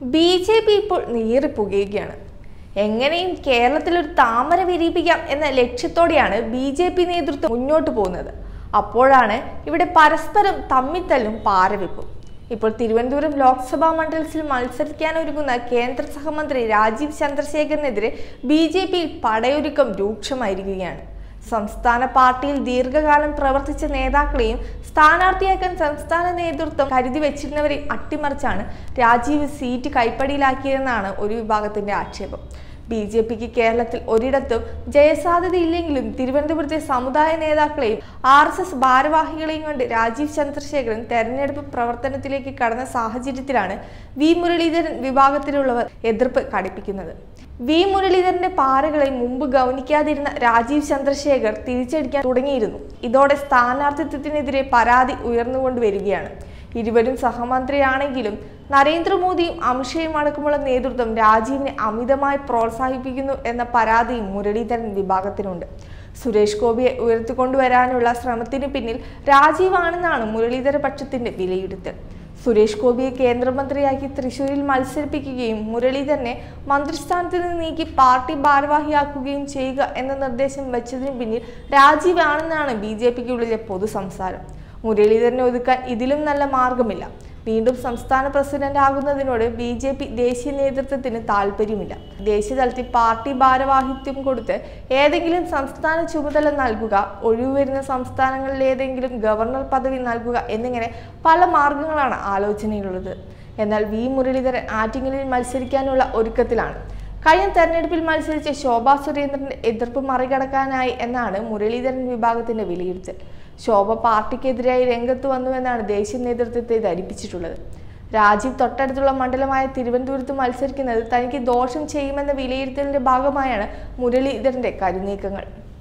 B J P ഇപ്പോൾ നീറിപ്പുകയുകയാണ് എങ്ങനെയും കേരളത്തിൽ ഒരു താമര വിരിയിപ്പിക്കാം എന്ന ലക്ഷ്യത്തോടെയാണ് ബി ജെ പി നേതൃത്വം മുന്നോട്ട് പോകുന്നത് അപ്പോഴാണ് ഇവിടെ പരസ്പരം തമ്മിത്തല്ലും പാരവെപ്പും ഇപ്പോൾ തിരുവനന്തപുരം ലോക്സഭാ മണ്ഡലത്തിൽ മത്സരിക്കാൻ ഒരുങ്ങുന്ന കേന്ദ്ര സഹമന്ത്രി രാജീവ് ചന്ദ്രശേഖരനെതിരെ ബി ജെ പിയിൽ പടയൊരുക്കം രൂക്ഷമായിരിക്കുകയാണ് സംസ്ഥാന പാർട്ടിയിൽ ദീർഘകാലം പ്രവർത്തിച്ച നേതാക്കളെയും സ്ഥാനാർത്ഥിയാക്കാൻ സംസ്ഥാന നേതൃത്വം കരുതി വെച്ചിരുന്നവരെ അട്ടിമറിച്ചാണ് രാജീവ് സീറ്റ് കൈപ്പടിയിലാക്കിയതെന്നാണ് ഒരു വിഭാഗത്തിന്റെ ആക്ഷേപം ബി ജെ പിക്ക് കേരളത്തിൽ ഒരിടത്തും ജയസാധ്യതയില്ലെങ്കിലും തിരുവനന്തപുരത്തെ സമുദായ നേതാക്കളെയും ആർ എസ് എസ് ഭാരവാഹികളെയും കൊണ്ട് രാജീവ് ചന്ദ്രശേഖരൻ തെരഞ്ഞെടുപ്പ് പ്രവർത്തനത്തിലേക്ക് കടന്ന സാഹചര്യത്തിലാണ് വി മുരളീധരൻ വിഭാഗത്തിലുള്ളവർ എതിർപ്പ് കടുപ്പിക്കുന്നത് വി മുരളീധരന്റെ പാരകളെ മുമ്പ് ഗൗനിക്കാതിരുന്ന രാജീവ് ചന്ദ്രശേഖർ തിരിച്ചടിക്കാൻ തുടങ്ങിയിരുന്നു ഇതോടെ സ്ഥാനാർത്ഥിത്വത്തിനെതിരെ പരാതി ഉയർന്നുകൊണ്ടുവരികയാണ് ഇരുവരും സഹമന്ത്രിയാണെങ്കിലും നരേന്ദ്രമോദിയും അമിത്ഷയും അടക്കമുള്ള നേതൃത്വം രാജീവിനെ അമിതമായി പ്രോത്സാഹിപ്പിക്കുന്നു എന്ന പരാതിയും മുരളീധരൻ വിഭാഗത്തിനുണ്ട് സുരേഷ് ഗോപിയെ ഉയർത്തിക്കൊണ്ടുവരാനുള്ള ശ്രമത്തിന് പിന്നിൽ രാജീവാണെന്നാണ് മുരളീധര പക്ഷത്തിന്റെ വിലയിരുത്തൽ സുരേഷ് ഗോപിയെ കേന്ദ്രമന്ത്രിയാക്കി തൃശൂരിൽ മത്സരിപ്പിക്കുകയും മുരളീധരനെ മന്ത്രിസ്ഥാനത്ത് നിന്ന് നീക്കി പാർട്ടി ഭാരവാഹിയാക്കുകയും ചെയ്യുക എന്ന നിർദ്ദേശം വെച്ചതിന് പിന്നിൽ രാജീവാണെന്നാണ് ബി ജെ പിക്കുള്ളിലെ പൊതു സംസാരം മുരളീധരനെ ഒതുക്കാൻ ഇതിലും നല്ല മാർഗമില്ല വീണ്ടും സംസ്ഥാന പ്രസിഡന്റ് ആകുന്നതിനോട് ബി ജെ പി ദേശീയ നേതൃത്വത്തിന് താല്പര്യമില്ല ദേശീയ തലത്തിൽ പാർട്ടി ഭാരവാഹിത്വം കൊടുത്ത് ഏതെങ്കിലും സംസ്ഥാന ചുമതല നൽകുക ഒഴിവുവരുന്ന സംസ്ഥാനങ്ങളിൽ ഏതെങ്കിലും ഗവർണർ പദവി നൽകുക എന്നിങ്ങനെ പല മാർഗങ്ങളാണ് ആലോചനയിലുള്ളത് എന്നാൽ വി മുരളീധരൻ ആറ്റിങ്ങലിൽ മത്സരിക്കാനുള്ള ഒരുക്കത്തിലാണ് കഴിഞ്ഞ തെരഞ്ഞെടുപ്പിൽ മത്സരിച്ച ശോഭാ സുരേന്ദ്രന്റെ എതിർപ്പ് മറികടക്കാനായി എന്നാണ് മുരളീധരൻ വിഭാഗത്തിന്റെ വിലയിരുത്തൽ ശോഭ പാർട്ടിക്കെതിരായി രംഗത്ത് വന്നുവെന്നാണ് ദേശീയ നേതൃത്വത്തെ ധരിപ്പിച്ചിട്ടുള്ളത് രാജീവ് തൊട്ടടുത്തുള്ള മണ്ഡലമായ തിരുവനന്തപുരത്ത് മത്സരിക്കുന്നത് തനിക്ക് ദോഷം ചെയ്യുമെന്ന വിലയിരുത്തലിന്റെ ഭാഗമായാണ് മുരളീധരന്റെ കരുനീക്കങ്ങൾ